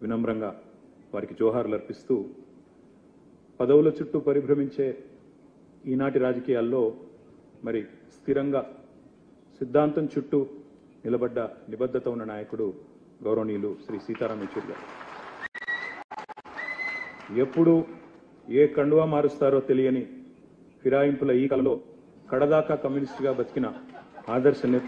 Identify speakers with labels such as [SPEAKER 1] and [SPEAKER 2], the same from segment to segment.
[SPEAKER 1] వినమ్రంగా వారికి జోహార్లు అర్పిస్తూ పదవుల చుట్టూ పరిభ్రమించే ఈనాటి రాజకీయాల్లో మరి స్థిరంగా సిద్ధాంతం చుట్టూ నిలబడ్డ నిబద్ధత ఉన్న నాయకుడు గౌరవనీయులు శ్రీ సీతారాం యెచూరి గారు ఎప్పుడు ఏ కండువా మారుస్తారో తెలియని ఫిరాయింపుల ఈ కలలో కడదాకా కమ్యూనిస్టుగా బతికిన ఆదర్శ నేత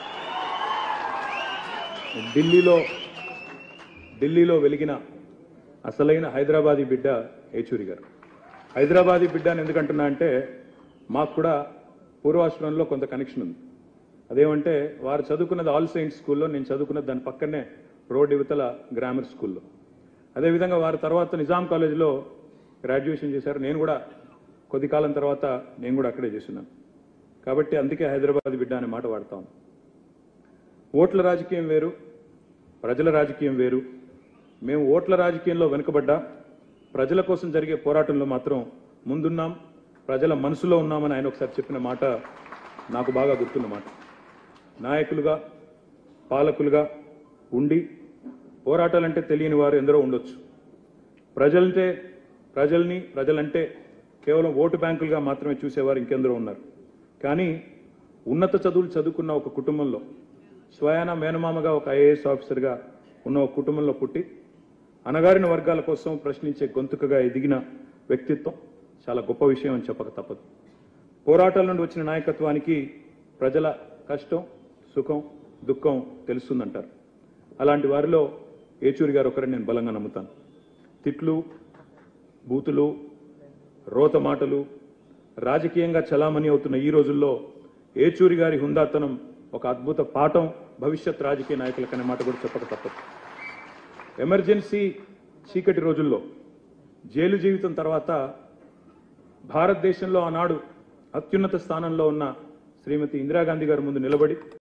[SPEAKER 1] ఢిల్లీలో ఢిల్లీలో వెలిగిన అసలైన హైదరాబాదీ బిడ్డ ఏచూరి గారు హైదరాబాదీ బిడ్డ అని ఎందుకంటున్నా అంటే మాకు కూడా పూర్వాశ్రమంలో కొంత కనెక్షన్ ఉంది అదేమంటే వారు చదువుకున్నది ఆల్ సెయింట్స్ స్కూల్లో నేను చదువుకున్నది దాని పక్కనే రోడ్ యువతల గ్రామర్ స్కూల్లో అదేవిధంగా వారి తర్వాత నిజాం కాలేజీలో గ్రాడ్యుయేషన్ చేశారు నేను కూడా కొద్ది కాలం తర్వాత నేను కూడా అక్కడే చేస్తున్నాను కాబట్టి అందుకే హైదరాబాద్ బిడ్డ అనే మాట వాడతాం ఓట్ల రాజకీయం వేరు ప్రజల రాజకీయం వేరు మేము ఓట్ల రాజకీయంలో వెనుకబడ్డా ప్రజల కోసం జరిగే పోరాటంలో మాత్రం ముందున్నాం ప్రజల మనసులో ఉన్నామని ఆయన ఒకసారి చెప్పిన మాట నాకు బాగా గుర్తున్న మాట నాయకులుగా పాలకులుగా ఉండి పోరాటాలంటే తెలియని వారు ఎందరో ఉండొచ్చు ప్రజలంటే ప్రజల్ని ప్రజలంటే కేవలం ఓటు బ్యాంకులుగా మాత్రమే చూసేవారు ఇంకెందరో ఉన్నారు కానీ ఉన్నత చదువులు చదువుకున్న ఒక కుటుంబంలో స్వయాన మేనమామగా ఒక ఐఏఎస్ ఆఫీసర్గా ఉన్న ఒక కుటుంబంలో పుట్టి అణగారిన వర్గాల కోసం ప్రశ్నించే గొంతుకగా ఎదిగిన వ్యక్తిత్వం చాలా గొప్ప విషయం అని చెప్పక తప్పదు పోరాటాల నుండి వచ్చిన నాయకత్వానికి ప్రజల కష్టం సుఖం దుఃఖం తెలుస్తుందంటారు అలాంటి వారిలో ఏచూరి గారు ఒకరిని నేను బలంగా నమ్ముతాను తిట్లు బూతులు రోత మాటలు రాజకీయంగా చలామణి అవుతున్న ఈ రోజుల్లో ఏచూరి గారి హుందాతనం ఒక అద్భుత పాఠం భవిష్యత్ రాజకీయ నాయకులకనే మాట కూడా చెప్పక తప్పదు ఎమర్జెన్సీ చీకటి రోజుల్లో జైలు జీవితం తర్వాత భారతదేశంలో ఆనాడు అత్యున్నత స్థానంలో ఉన్న శ్రీమతి ఇందిరాగాంధీ గారి ముందు నిలబడి